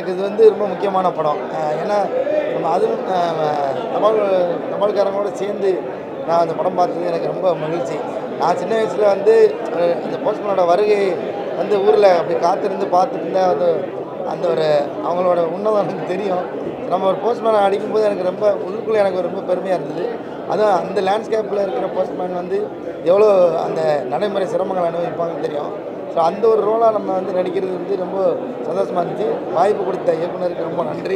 எனக்கு இது வந்து ரொம்ப முக்கியமான படம் அஹ் ஏன்னா நம்ம அதுவும் அஹ், தபால் தபால்காரங்களோட சேர்ந்து நான் அந்த படம் பார்த்தது எனக்கு ரொம்ப மகிழ்ச்சி நான் சின்ன வயசில் வந்து அஹ், அந்த போஸ்ட்மேனோட வருகை வந்து ஊரில் அப்படி காத்திருந்து பார்த்துட்டு இருந்த அந்த அந்த ஒரு அவங்களோட உன்னதம் எனக்கு தெரியும் நம்ம ஒரு போஸ்ட்மேனை அடிக்கும்போது எனக்கு ரொம்ப உள்ளுக்குள்ளே எனக்கு ரொம்ப பெருமையாக இருந்தது அதுவும் அந்த லேண்ட்ஸ்கேப்பில் இருக்கிற போஸ்ட்மேன் வந்து எவ்வளோ அந்த நடைமுறை சிரமங்கள் அனுபவிப்பாங்கன்னு தெரியும் ஸோ அந்த ஒரு ரோலாக நம்ம வந்து நடிக்கிறது வந்து ரொம்ப சந்தோஷமாக இருந்துச்சு வாய்ப்பு கொடுத்த இயக்குனருக்கு ரொம்ப நன்றி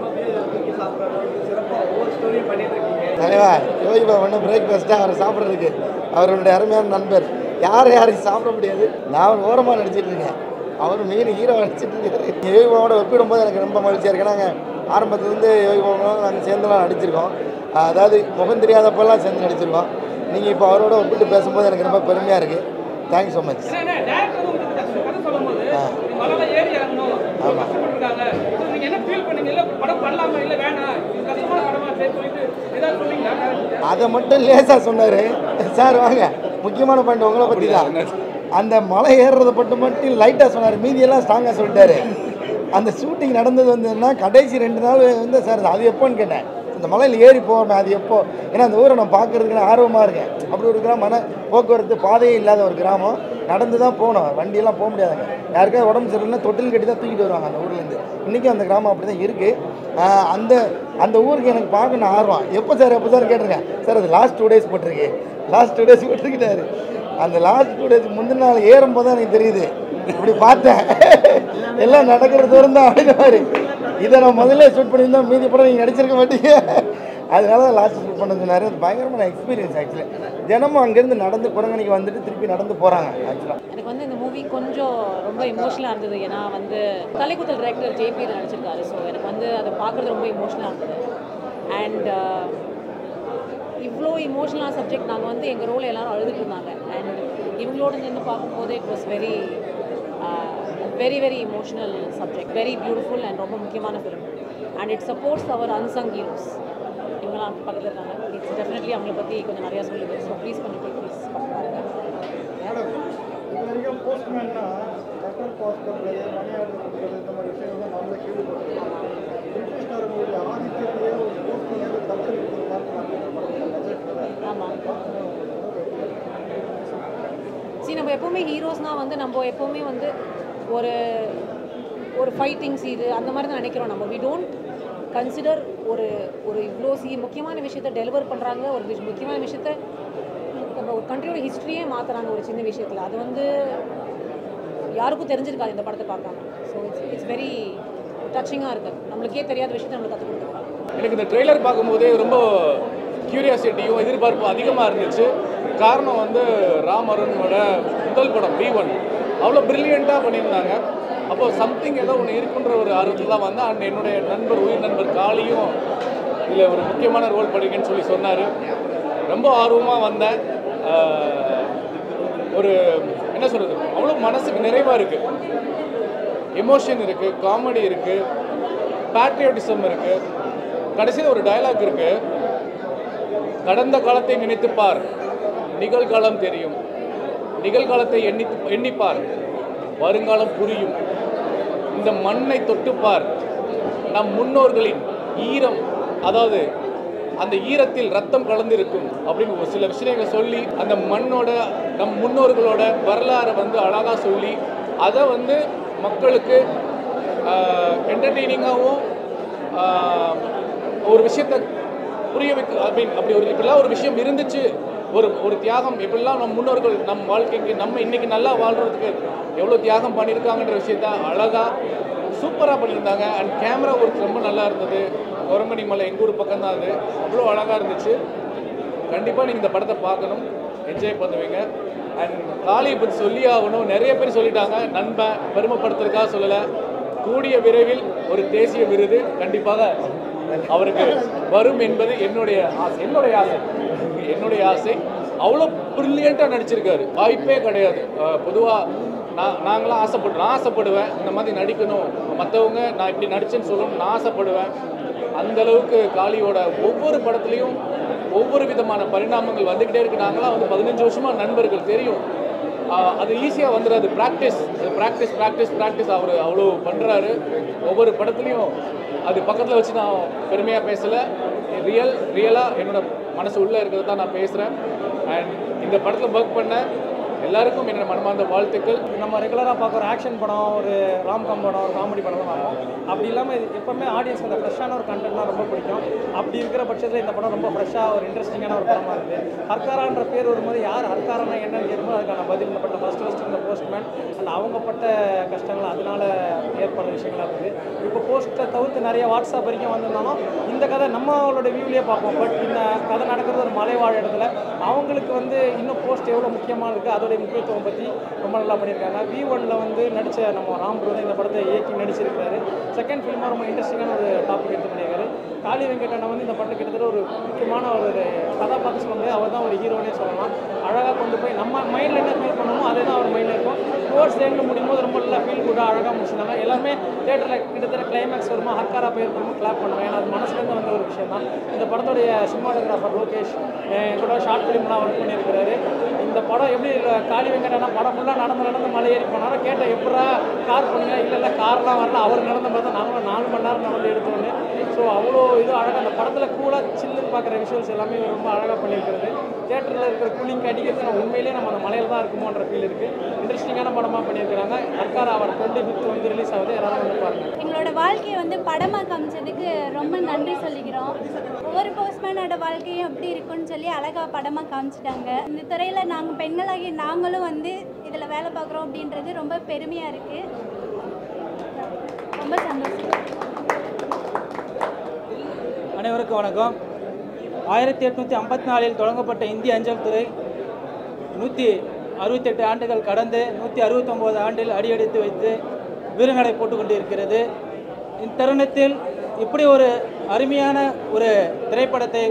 தலைவா யோகி பாபு பிரேக்ஃபாஸ்ட்டாக அவர் சாப்பிட்றதுக்கு அவருடைய அருமையான நண்பர் யார் யாரையும் சாப்பிட முடியாது நான் ஓரமாக நடிச்சிட்டு இருக்கேன் அவர் மீன் ஹீரோ நடிச்சிட்டு இருக்காரு யோகி பாபோட ஒப்பிடும்போது எனக்கு ரொம்ப மகிழ்ச்சியாக இருக்கு நாங்கள் ஆரம்பத்துலேருந்து யோகி பாபுலாம் நாங்கள் சேர்ந்துலாம் நடிச்சிருக்கோம் அதாவது முகம் தெரியாதப்பெல்லாம் சேர்ந்து நடிச்சிருக்கோம் நீங்கள் இப்போ அவரோட ஒப்பிட்டு பேசும்போது எனக்கு ரொம்ப பெருமையாக இருக்குது தேங்க்ஸ் ஸோ மச் ஏன்னா, director உங்களுக்கு கதை சொல்லும்போது, ஆ. நீ மலையில ஏறி இறங்கணும், ஆமா. கஷ்டப்பட்டிருக்காங்க. So, நீங்க என்ன feel பண்ணீங்க? இல்ல, படம் பண்ணலாமா? இல்ல, வேணாம். இது கஷ்டமான படமா இருக்குன்னு சொல்லிட்டு ஏதாவது சொன்னீங்களா? அதை மட்டும் லேசாக சொன்னார் சார் வாங்க முக்கியமான பாயிண்ட் உங்களை பற்றி தான் அந்த மலை ஏறுறதை மட்டும் மட்டும் லைட்டாக சொன்னார் மீதியெல்லாம் ஸ்ட்ராங்காக சொல்லிட்டாரு அந்த ஷூட்டிங் நடந்தது வந்துன்னா கடைசி ரெண்டு நாள் வந்து சார் அது எப்போன்னு கேட்டேன் இந்த மலையில் ஏறி போவேன் அது எப்போ ஏன்னா அந்த ஊரை நான் பார்க்கறதுக்கு நான் ஆர்வமாக இருக்கேன் அப்படி ஒரு கிராமம் மன போக்குவரத்து பாதையே இல்லாத ஒரு கிராமம் நடந்து தான் போகணும் வண்டியெல்லாம் போக முடியாதுங்க யாருக்காவது உடம்பு சரியில்லைன்னா தொட்டில் கட்டி தான் தூக்கிட்டு வருவாங்க அந்த ஊர்லேருந்து இன்றைக்கும் அந்த கிராமம் அப்படி தான் இருக்குது அந்த அந்த ஊருக்கு எனக்கு பார்க்கணும் ஆர்வம் எப்போ சார் எப்போ சார் கேட்டிருக்கேன் சார் அது லாஸ்ட் டூ டேஸ் போட்டிருக்கு லாஸ்ட் டூ டேஸ் போட்டிருக்கிட்டாரு அந்த லாஸ்ட் டூ டேஸ் முந்தின நாள் ஏறும்போது தான் எனக்கு தெரியுது இப்படி பார்த்தேன் எல்லாம் நடக்கிறது தூரம் தான் அப்படின்னாரு இதை நான் முதல்ல ஷூட் பண்ணியிருந்தா மீதி படம் நீங்கள் நடிச்சிருக்க மாட்டீங்க அதனால தான் லாஸ்ட் ஷூட் பண்ண சொன்னார் அது பயங்கரமான எக்ஸ்பீரியன்ஸ் ஆக்சுவலி தினமும் அங்கேருந்து நடந்து குரங்கணிக்கு வந்துட்டு திருப்பி நடந்து போகிறாங்க ஆக்சுவலாக எனக்கு வந்து இந்த மூவி கொஞ்சம் ரொம்ப இமோஷனலாக இருந்தது ஏன்னா வந்து தலைக்குத்தல் டைரக்டர் ஜேபி நடிச்சிருக்காரு ஸோ எனக்கு வந்து அதை பார்க்குறது ரொம்ப இமோஷனலாக இருந்தது அண்ட் இவ்வளோ இமோஷனலான சப்ஜெக்ட் நாங்கள் வந்து எங்கள் ரோல் எல்லாரும் அழுதுட்டு இருந்தாங்க அண்ட் இவங்களோட நின்று பார்க்கும்போது it was very very very emotional subject very beautiful and ரொம்ப முக்கியமான film and it supports our unsung heroes இவங்கெல்லாம் பக்கத்தில் இருக்காங்க இட்ஸ் டெஃபினெட்லி அவங்கள பற்றி கொஞ்சம் நிறையா சொல்லுது ஸோ ப்ளீஸ் கொஞ்சம் போய் ப்ளீஸ் பாருங்கள் மேடம் இது வரைக்கும் போஸ்ட்மேன்னா லெட்டர் பாஸ் பண்ணுறது மணி ஆர்டர் பண்ணுறது இந்த மாதிரி விஷயங்கள் நாமளே கேள்விப்பட்டிருக்கோம் பிரிட்டிஷ்காரங்களுடைய ஆதிக்கத்தையே ஒரு போஸ்ட்மேன் தடுத்து நிறுத்துற மாதிரி நான் படத்தில் ஆமாம் சரி நம்ம எப்போவுமே ஹீரோஸ்னால் வந்து நம்ம எப்போவுமே வந்து ஒரு ஒரு ஃபைட்டிங்ஸ் இது அந்த மாதிரி தான் நினைக்கிறோம் நம்ம வி டோன்ட் கன்சிடர் ஒரு ஒரு இவ்வளோ சி முக்கியமான விஷயத்த டெலிவர் பண்ணுறாங்க ஒரு விஷ- முக்கியமான விஷயத்த நம்ம ஒரு கண்ட்ரியோட ஹிஸ்ட்ரியே மாற்றுறாங்க ஒரு சின்ன விஷயத்தில் அது வந்து யாருக்கும் தெரிஞ்சிருக்காது இந்த படத்தை பார்க்காம ஸோ இட்ஸ் இட்ஸ் வெரி டச்சிங்காக இருக்குது நம்மளுக்கே தெரியாத விஷயத்தை நம்மளுக்கு கற்றுக் கொடுத்துருக்காங்க எனக்கு இந்த ட்ரெய்லர் பார்க்கும்போதே ரொம்ப கியூரியாசிட்டியும் எதிர்பார்ப்பும் அதிகமாக இருந்துச்சு காரணம் வந்து ராம் அருணோட முதல் படம் பி ஒன் அவ்வளோ ப்ரில்லியண்ட்டாக பண்ணியிருந்தாங்க அப்போ சம்திங் ஏதோ ஒன்று இருக்குன்ற ஒரு ஆர்வத்தில் தான் வந்தேன் அண்ட் என்னுடைய நண்பர் உயிர் நண்பர் காளியும் இதில் ஒரு முக்கியமான ரோல் பண்ணிருக்கேன்னு சொல்லி சொன்னார் ரொம்ப ஆர்வமாக வந்தேன் ஆஹ், ஒரு என்ன சொல்கிறது அவ்வளோ மனசுக்கு நிறைவாக இருக்குது எமோஷன் இருக்குது காமெடி இருக்குது பேட்ரியாட்டிசம் இருக்குது கடைசியில் ஒரு டயலாக் இருக்குது கடந்த காலத்தை நினைத்துப் பார் நிகழ்காலம் தெரியும் நிகழ்காலத்தை எண்ணி எண்ணிப்பார் வருங்காலம் புரியும் இந்த மண்ணை தொட்டுப்பார் நம் முன்னோர்களின் ஈரம் அதாவது அந்த ஈரத்தில் ரத்தம் கலந்திருக்கும் அப்படின்னு ஒரு சில விஷயங்களை சொல்லி அந்த மண்ணோட நம் முன்னோர்களோட வரலாறை வந்து அழகாக சொல்லி அதை வந்து மக்களுக்கு என்டர்டெய்னிங்காகவும் ஒரு விஷயத்தை புரிய வைக்க ஐ மீன் அப்படி ஒரு இப்படிலாம் ஒரு விஷயம் இருந்துச்சு ஒரு ஒரு தியாகம் எப்படிலாம் நம் முன்னோர்கள் நம் வாழ்க்கைக்கு நம்ம இன்னைக்கு நல்லா வாழ்றதுக்கு எவ்வளோ தியாகம் பண்ணியிருக்காங்கன்ற விஷயத்த அழகாக சூப்பராக பண்ணியிருந்தாங்க அண்ட் கேமரா ஒர்க் ரொம்ப நல்லா இருந்தது குரங்கணி மலை எங்கள் ஊர் பக்கம் தான் அது அவ்வளோ அழகாக இருந்துச்சு கண்டிப்பாக நீங்கள் இந்த படத்தை பார்க்கணும் என்ஜாய் பண்ணுவீங்க அண்ட் காளியை பற்றி சொல்லி ஆகணும் நிறைய பேர் சொல்லிட்டாங்க நண்பன் பெருமைப்படுத்துறதுக்காக சொல்லலை கூடிய விரைவில் ஒரு தேசிய விருது கண்டிப்பாக அவருக்கு வரும் என்பது என்னுடைய ஆசை என்னுடைய ஆசை என்னுடைய ஆசை அவ்வளோ ப்ரில்லியண்ட்டாக நடிச்சிருக்காரு வாய்ப்பே கிடையாது பொதுவாக நான் நாங்களாம் ஆசைப்படுறோம் நான் ஆசைப்படுவேன் இந்த மாதிரி நடிக்கணும் மற்றவங்க நான் இப்படி நடிச்சேன்னு சொல்லணும்னு நான் ஆசைப்படுவேன் அந்த அளவுக்கு காளியோட ஒவ்வொரு படத்துலையும் ஒவ்வொரு விதமான பரிணாமங்கள் வந்துக்கிட்டே இருக்கு நாங்களாம் வந்து பதினஞ்சு வருஷமாக நண்பர்கள் தெரியும் ஆஹ் அது ஈஸியாக வந்துடாது ப்ராக்டிஸ் அது ப்ராக்டிஸ் ப்ராக்டிஸ் ப்ராக்டிஸ் அவர் அவ்வளோ பண்ணுறாரு ஒவ்வொரு படத்துலையும் அது பக்கத்தில் வச்சு நான் பெருமையாக பேசலை ரியல் ரியலாக என்னோட மனசு உள்ளே இருக்கிறது தான் நான் பேசுகிறேன் அண்ட் இந்த படத்தில் ஒர்க் பண்ண எல்லாருக்கும் என்னோட மனமார்ந்த வாழ்த்துக்கள் நம்ம ரெகுலராக பார்க்குற ஆக்ஷன் படம் ஒரு ராம்காம் படம் ஒரு காமெடி படம் தான் பார்ப்போம் அப்படி இல்லாமல் இது எப்பவுமே ஆடியன்ஸ்க்கு அந்த ஃப்ரெஷ்ஷான ஒரு கண்டென்ட்னா ரொம்ப பிடிக்கும் அப்படி இருக்கிற பட்சத்தில் இந்த படம் ரொம்ப ஃப்ரெஷ்ஷாக ஒரு இன்ட்ரெஸ்டிங்கான ஒரு படமாக இருக்குது ஹர்காரான்ற பேர் வரும்போது யார் ஹர்காரனா என்னன்னு கேட்கும்போது அதுக்கான பதில் இந்த படம் ஃபஸ்ட்டு ஃபஸ்ட்டு இந்த போஸ்ட்மேன் அண்ட் அவங்க பட்ட கஷ்டங்கள் அதனால ஏற்படுற விஷயங்களா இருக்குது இப்போ போஸ்ட்டை தவிர்த்து நிறைய வாட்ஸ்அப் வரைக்கும் வந்திருந்தாலும் இந்த கதை நம்மளோட வியூலேயே பார்ப்போம் பட் இந்த கதை நடக்கிறது ஒரு மலைவாழ் இடத்துல அவங்களுக்கு வந்து இன்னும் போஸ்ட் எவ்வளோ முக்கியமாக இருக்குது அதோடைய முக்கியத்துவம் பற்றி ரொம்ப நல்லா பண்ணியிருக்காங்க வி ஒன்ல வந்து நடித்த நம்ம ராம் பிரதர் இந்த படத்தை இயக்கி நடிச்சிருக்காரு செகண்ட் ஃபிலிமாக ரொம்ப இன்ட்ரெஸ்டிங்கான ஒரு டாபிக் எடுத்து பண்ணியிருக்காரு காளி வெங்கடனை வந்து இந்த படத்தில் கிட்டத்தட்ட ஒரு முக்கியமான ஒரு கதாபாத்திரம் சொல்ல முடியாது அவர் தான் ஒரு ஹீரோனே சொல்லலாம் அழகாக கொண்டு போய் நம்ம மைண்டில் என்ன ஃபீல் பண்ணணுமோ அதே தான் அவர் மைண்டில் இருக்கும் டுவோர்ட்ஸ் எண்டில் முடியும் போது ரொம்ப நல்லா ஃபீல் குட்டாக அழகாக முடிச்சிருந்தாங்க எல்லாமே தேட்டரில் கிட்டத்தட்ட கிளைமேக்ஸ் வருமா ஹர்காரா போய் ரொம்ப கிளாப் பண்ணுவேன் ஏன்னா அது மனசுலேருந்து வந்த ஒரு விஷயம் தான் இந்த படத்துடைய சினிமாட்டோகிராஃபர் லோகேஷ் என் கூட ஷார்ட் ஃபிலிம்லாம் ஒர்க் பண்ணியிருக்கிறாரு இந்த படம் எப்படி இல்லை காளி வெங்கடனா படம் ஃபுல்லாக நடந்து நடந்து மலை ஏறி போனாரோ கேட்டேன் எப்படா கார் பண்ணீங்க இல்லை இல்லை கார்லாம் வரல அவர் நடந்த மாதிரி தான் நாங்களும் நாலு மணி நேரம் நடந்து எடுத்தோன்னு ஸோ அவ்வளோ இது அழகாக அந்த படத்தில் கூலாக சில்லுன்னு பார்க்குற விஷுவல்ஸ் எல்லாமே ரொம்ப அழகாக பண்ணியிருக்கிறது தேட்டரில் இருக்கிற கூலிங் அடிக்கிறது நம்ம உண்மையிலேயே நம்ம அந்த மலையில் தான் இருக்குமோன்ற ஃபீல் இருக்குது இன்ட்ரெஸ்டிங்கான படமாக பண்ணியிருக்கிறாங்க சர்க்கார் அவர் டுவெண்ட்டி ஃபிஃப்த் வந்து ரிலீஸ் ஆகுது எல்லாரும் வந்து பாருங்கள் எங்களோட வாழ்க்கையை வந்து படமாக காமிச்சதுக்கு ரொம்ப நன்றி சொல்லிக்கிறோம் ஒவ்வொரு போஸ்ட்மேனோட வாழ்க்கையும் எப்படி இருக்குன்னு சொல்லி அழகாக படமாக காமிச்சிட்டாங்க இந்த துறையில் நாங்கள் பெண்களாகிய நாங்களும் வந்து இதில் வேலை பார்க்குறோம் அப்படின்றது ரொம்ப பெருமையாக இருக்குது ரொம்ப சந்தோஷம் அனைவருக்கும் வணக்கம் ஆயிரத்தி எட்நூற்றி ஐம்பத்தி நாலில் தொடங்கப்பட்ட இந்திய அஞ்சல் துறை நூற்றி அறுபத்தெட்டு ஆண்டுகள் கடந்து நூற்றி அறுபத்தொம்போது ஆண்டில் அடியெடுத்து வைத்து வீரநடை போட்டுக் கொண்டு இருக்கிறது இத்தருணத்தில் இப்படி ஒரு அருமையான ஒரு திரைப்படத்தை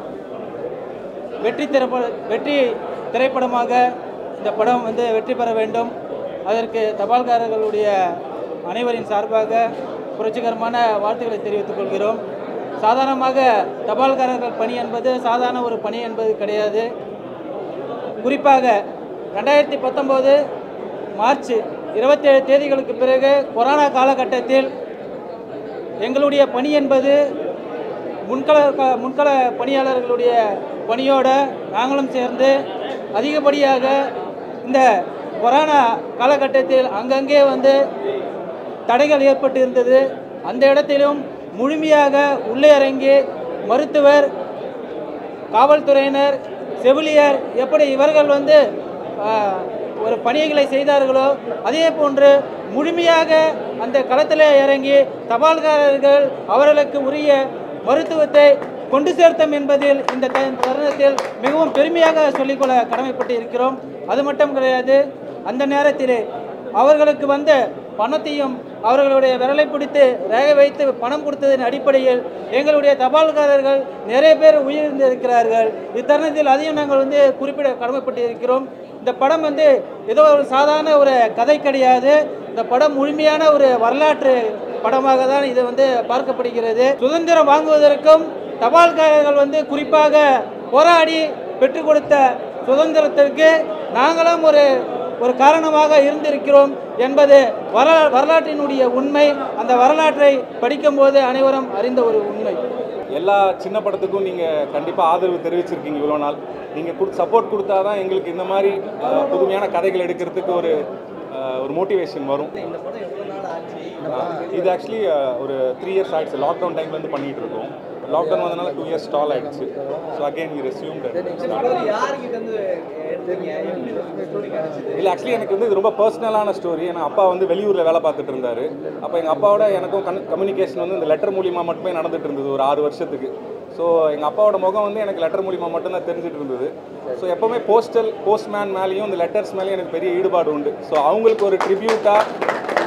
வெற்றி திரைப்பட வெற்றி திரைப்படமாக இந்த படம் வந்து வெற்றி பெற வேண்டும் அதற்கு தபால்காரர்களுடைய அனைவரின் சார்பாக புரட்சிகரமான வாழ்த்துக்களை தெரிவித்துக் கொள்கிறோம் சாதாரணமாக தபால்காரர்கள் பணி என்பது சாதாரண ஒரு பணி என்பது கிடையாது குறிப்பாக ரெண்டாயிரத்தி பத்தொம்போது மார்ச் இருபத்தேழு தேதிகளுக்கு பிறகு கொரோனா காலகட்டத்தில் எங்களுடைய பணி என்பது முன்கள க- முன்கள பணியாளர்களுடைய பணியோட நாங்களும் சேர்ந்து அதிகப்படியாக இந்த கொரோனா காலகட்டத்தில் அங்கங்கே வந்து தடைகள் ஏற்பட்டு இருந்தது அந்த இடத்திலும் முழுமையாக உள்ளே இறங்கி மருத்துவர் காவல்துறையினர் செவிலியர் எப்படி இவர்கள் வந்து ஆஹ், ஒரு பணிகளை செய்தார்களோ அதே போன்று முழுமையாக அந்த களத்தில் இறங்கி தபால்காரர்கள் அவர்களுக்கு உரிய மருத்துவத்தை கொண்டு சேர்த்தோம் என்பதில் இந்த த- தருணத்தில் மிகவும் பெருமையாக சொல்லிக்கொள்ள கடமைப்பட்டு இருக்கிறோம் அது மட்டும் கிடையாது அந்த நேரத்திலே அவர்களுக்கு வந்த பணத்தையும் அவர்களுடைய விரலை பிடித்து ரேக வைத்து பணம் கொடுத்ததன் அடிப்படையில் எங்களுடைய தபால்காரர்கள் நிறைய பேர் உயிரிழந்திருக்கிறார்கள் இத்தருணத்தில் அதையும் நாங்கள் வந்து குறிப்பிட கடமைப்பட்டு இருக்கிறோம் இந்த படம் வந்து ஏதோ ஒரு சாதாரண ஒரு கதை கிடையாது இந்த படம் முழுமையான ஒரு வரலாற்று படமாக தான் இது வந்து பார்க்கப்படுகிறது சுதந்திரம் வாங்குவதற்கும் தபால்காரர்கள் வந்து குறிப்பாக போராடி பெற்றுக் கொடுத்த சுதந்திரத்திற்கு நாங்களும் ஒரு ஒரு காரணமாக இருந்திருக்கிறோம் என்பது வர வரலாற்றினுடைய உண்மை அந்த வரலாற்றை படிக்கும்போது அனைவரும் அறிந்த ஒரு உண்மை எல்லா சின்ன படத்துக்கும் நீங்கள் கண்டிப்பாக ஆதரவு தெரிவிச்சிருக்கீங்க இவ்வளோ நாள் நீங்கள் கொடு சப்போர்ட் கொடுத்தா தான் எங்களுக்கு இந்த மாதிரி அஹ், புதுமையான கதைகள் எடுக்கிறதுக்கு ஒரு அஹ், ஒரு மோட்டிவேஷன் வரும் அஹ், இது ஆக்சுவலி ஒரு த்ரீ இயர்ஸ் ஆயிடுச்சு லாக்டவுன் டைம்லேருந்து பண்ணிகிட்டு இருக்கோம் லாக்டவுன் வந்தனால டூ இயர்ஸ் ஸ்டால் ஆயிடுச்சு ஸோ அகைன் வி ரெஸ்யூம்டு இல்லை ஆக்சுவலி எனக்கு வந்து இது ரொம்ப பர்சனலான ஸ்டோரி ஏன்னா அப்பா வந்து வெளியூரில் வேலை பார்த்துட்டு இருந்தார் அப்போ எங்கள் அப்பாவோட எனக்கும் கன் கம்யூனிகேஷன் வந்து இந்த லெட்டர் மூலியமாக மட்டுமே நடந்துட்டு இருந்தது ஒரு ஆறு வருஷத்துக்கு ஸோ எங்கள் அப்பாவோட முகம் வந்து எனக்கு லெட்டர் மூலியமா மட்டும்தான் தெரிஞ்சுட்டு இருந்தது ஸோ எப்போவுமே போஸ்டல் போஸ்ட்மேன் மேலேயும் இந்த லெட்டர்ஸ் மேலேயும் எனக்கு பெரிய ஈடுபாடு உண்டு ஸோ அவங்களுக்கு ஒரு ட்ரிபியூட்டாக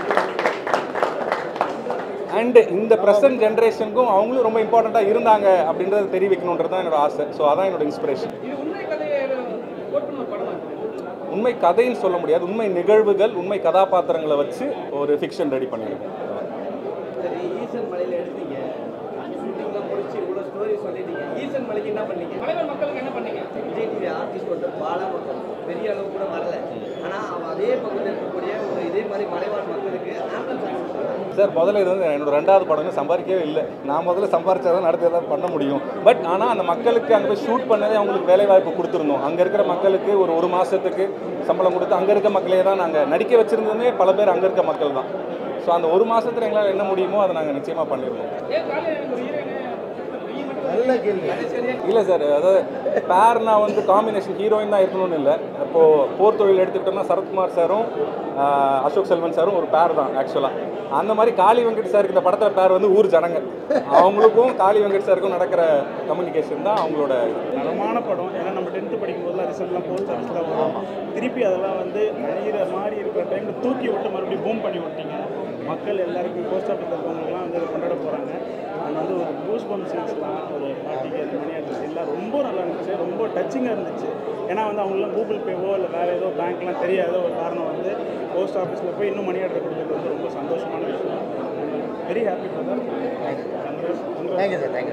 அண்ட் இந்த ப்ரெசன்ட் ஜென்ரேஷனுக்கும் அவங்களும் ரொம்ப இம்பார்ட்டண்ட்டாக இருந்தாங்க அப்படின்றத தெரிவிக்கணுன்றது தான் என்னோட ஆசை ஸோ அதான் என்னோட இன்ஸ்பிரேஷன் இது உண்மை கதையை கோட் பண்ண ஒரு படமா இருக்கு உண்மை கதைன்னு சொல்ல முடியாது உண்மை நிகழ்வுகள் உண்மை கதாபாத்திரங்களை வச்சு ஒரு ஃபிக்ஷன் ரெடி பண்ணியிருக்கோம் சரி ஈசன் மலையில எடுத்தீங்க ஷூட்டிங்லாம் முடிச்சு இவ்வளோ ஸ்டோரி சொல்லிட்டீங்க ஈசன் மலைக்கு என்ன பண்ணீங்க தலைவர் மக்களுக்கு என்ன பண்ணீங்க விஜய் டிவி ஆர்டிஸ்ட் ஒருத்தர் பாலா ஒருத்தர் பெரிய அளவு கூட வரல ஆனால் அவன் அதே பக்கத்தில் இருக்கக்கூடிய ஒரு இதே மாதிரி மலைவாழ் மக்களுக்கு ஆம்புலன்ஸ் சார் முதல்ல இது வந்து என்னோட ரெண்டாவது படம் சம்பாதிக்கவே இல்லை நான் முதல்ல சம்பாரிச்சா தான் அடுத்து ஏதாவது பண்ண முடியும் பட் ஆனால் அந்த மக்களுக்கு அங்கே போய் ஷூட் பண்ணதே அவங்களுக்கு வேலை வாய்ப்பு கொடுத்துருந்தோம் அங்கே இருக்கிற மக்களுக்கு ஒரு ஒரு மாதத்துக்கு சம்பளம் கொடுத்து அங்கே இருக்க மக்களே தான் நாங்கள் நடிக்க வச்சுருந்ததுமே பல பேர் அங்கே இருக்க மக்கள் தான் ஸோ அந்த ஒரு மாதத்தில் எங்களால் என்ன முடியுமோ அதை நாங்கள் நிச்சயமாக பண்ணியிருந்தோம் ஏன் காலையில் எனக்கு ஒரு ஹீரோயின் நல்ல கேள்வி இல்லை சார் அதாவது பேர்னா வந்து காம்பினேஷன் ஹீரோயின் தான் இருக்கணும்னு இல்லை இப்போது போர் தொழில் எடுத்துக்கிட்டோம்னா சரத்குமார் சாரும் ஆஹ், அசோக் செல்வன் சாரும் ஒரு பேர் தான் ஆக்சுவலாக அந்த மாதிரி காளி வெங்கட் சாருக்கு இந்த படத்தில் பேர் வந்து ஊர் ஜனங்க அவங்களுக்கும் காளி வெங்கட் சாருக்கும் நடக்கிற கம்யூனிகேஷன் தான் அவங்களோட இது. தரமான படம் ஏன்னா நம்ம டென்த்து படிக்கும்போதெல்லாம் ரிசல்ட்லாம் போஸ்ட் ஆஃபீஸில் வரும் திருப்பி அதெல்லாம் வந்து அழிகிற மாதிரி இருக்கிற டைமில் தூக்கி விட்டு மறுபடியும் பூம் பண்ணி விட்டீங்க மக்கள் எல்லாருக்கும் போஸ்ட் ஆஃபீஸில் இருக்கவங்களுக்குலாம் வந்து அதை கொண்டாட போகிறாங்க அது வந்து ஒரு பூஸ் பம் சீன்ஸ்லாம் ஒரு பார்ட்டிக்கு அந்த மணி ஆர்டர்ஸ் எல்லாம் ரொம்ப நல்லா இருந்துச்சு ரொம்ப டச்சிங்காக இருந்துச்சு ஏன்னா வந்து அவங்களாம் கூகுள் பேவோ இல்லை வேறு ஏதோ பேங்க்லாம் தெரியாத ஒரு காரணம் வந்து போஸ்ட் ஆஃபீஸில் போய் இன்னும் மணி ஆர்டர் கொடுத்தது வந்து ரொம்ப சந்தோஷமான விஷயம் very happy for thank you sir thank you